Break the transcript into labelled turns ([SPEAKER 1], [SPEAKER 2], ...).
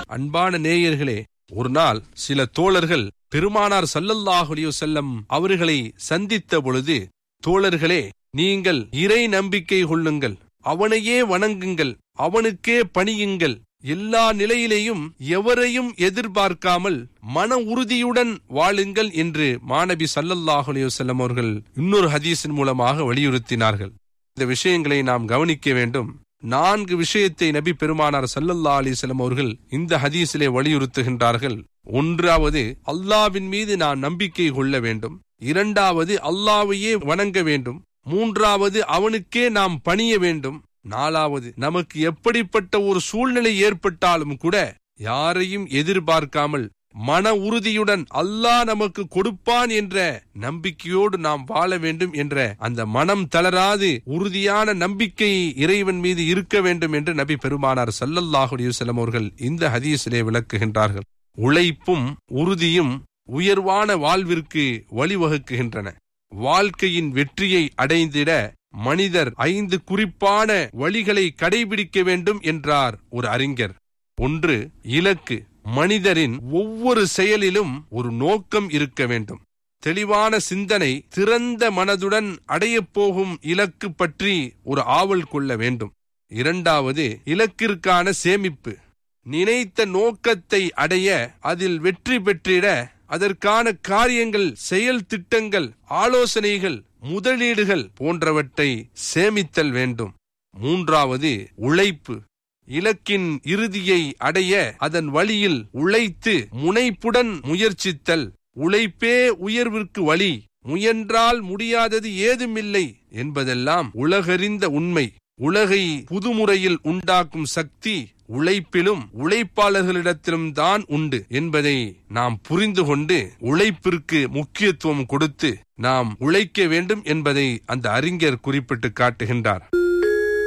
[SPEAKER 1] அன்பான நேயர்களே ஒரு நாள் சில தோழர்கள் பெருமானார் சல்லல்லாஹு அலைஹி வஸல்லம் அவர்களை சந்தித்த பொழுது தோழர்களே நீங்கள் இறை நம்பிக்கை கொள்ளுங்கள் அவனையே வணங்குங்கள் அவனுக்கே பணியுங்கள் எல்லா நிலையிலேயும் எவரையும் எதிர்பார்க்காமல் மன உறுதியுடன் வாழுங்கள் என்று மாணபி சல்லல்லாஹு அலைஹி வஸல்லம் அவர்கள் இன்னொரு ஹதீஸின் மூலமாக வலியுறுத்தினார்கள் இந்த விஷயங்களை நாம் கவனிக்க வேண்டும் நான்கு விஷயத்தை நபி பெருமானார் சல்லல்லா அலிஸ்லம் அவர்கள் இந்த ஹதீஸிலே வலியுறுத்துகின்றார்கள் ஒன்றாவது அல்லாவின் மீது நான் நம்பிக்கை கொள்ள வேண்டும் இரண்டாவது அல்லாவையே வணங்க வேண்டும் மூன்றாவது அவனுக்கே நாம் பணிய வேண்டும் நாலாவது நமக்கு எப்படிப்பட்ட ஒரு சூழ்நிலை ஏற்பட்டாலும் கூட யாரையும் எதிர்பார்க்காமல் மன உறுதியுடன் அல்லாஹ் நமக்கு கொடுப்பான் என்ற நம்பிக்கையோடு நாம் வாழ வேண்டும் என்ற அந்த மனம் தளராது உறுதியான நம்பிக்கை இறைவன் மீது இருக்க வேண்டும் என்று நபி பெருமானார் சல்லல்லாஹு அலைஹி வஸல்லம் அவர்கள் இந்த ஹதீஸிலே விளக்குகின்றார்கள் உழைப்பும் உறுதியும் உயர்வான வாழ்விற்கு வழிவகுக்குகின்றன வாழ்க்கையின் வெற்றியை அடைந்திட மனிதர் ஐந்து குறிப்பான வழிகளை கடைபிடிக்க வேண்டும் என்றார் ஒரு அறிஞர் ஒன்று இலக்கு மனிதரின் ஒவ்வொரு செயலிலும் ஒரு நோக்கம் இருக்க வேண்டும் தெளிவான சிந்தனை திறந்த மனதுடன் அடையப் போகும் இலக்கு பற்றி ஒரு ஆவல் கொள்ள வேண்டும் இரண்டாவது இலக்கிற்கான சேமிப்பு நினைத்த நோக்கத்தை அடைய அதில் வெற்றி பெற்றிட அதற்கான காரியங்கள் செயல் திட்டங்கள் ஆலோசனைகள் முதலீடுகள் போன்றவற்றை சேமித்தல் வேண்டும் மூன்றாவது உழைப்பு இலக்கின் இறுதியை அடைய அதன் வழியில் உழைத்து முனைப்புடன் முயற்சித்தல் உழைப்பே உயர்விற்கு வழி முயன்றால் முடியாதது ஏதுமில்லை என்பதெல்லாம் உலகறிந்த உண்மை உலகை புதுமுறையில் உண்டாக்கும் சக்தி உழைப்பிலும் உழைப்பாளர்களிடத்திலும் தான் உண்டு என்பதை நாம் புரிந்து கொண்டு உழைப்பிற்கு முக்கியத்துவம் கொடுத்து நாம் உழைக்க வேண்டும் என்பதை அந்த அறிஞர் குறிப்பிட்டு காட்டுகின்றார்